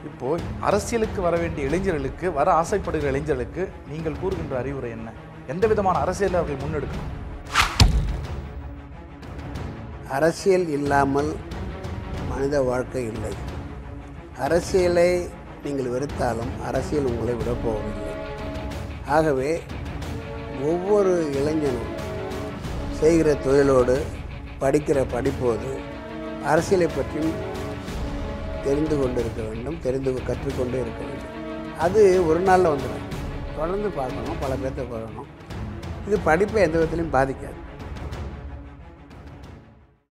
இப்போ அரசியலுக்கு வர வேண்டிய இளைஞர்களுக்கு வர ஆசைப்படுகிற இளைஞர்களுக்கு நீங்கள் கூறுகின்ற அறிவுரை என்ன எந்த விதமான அரசியலை அவர்கள் முன்னெடுக்கணும் அரசியல் இல்லாமல் மனித வாழ்க்கை இல்லை அரசியலை நீங்கள் வெறுத்தாலும் அரசியல் உங்களை விடப்போவதில்லை ஆகவே ஒவ்வொரு இளைஞனும் செய்கிற தொழிலோடு படிக்கிற படிப்போடு அரசியலை பற்றியும் தெரிந்து கொண்டு இருக்க வேண்டும் தெரிந்து கற்றுக்கொண்டு இருக்க வேண்டும் அது ஒரு நாளில் வந்துடும் தொடர்ந்து பார்க்கணும் பல பேர்த்த பார்க்கணும் இது படிப்பை எந்த விதத்துலையும் பாதிக்காது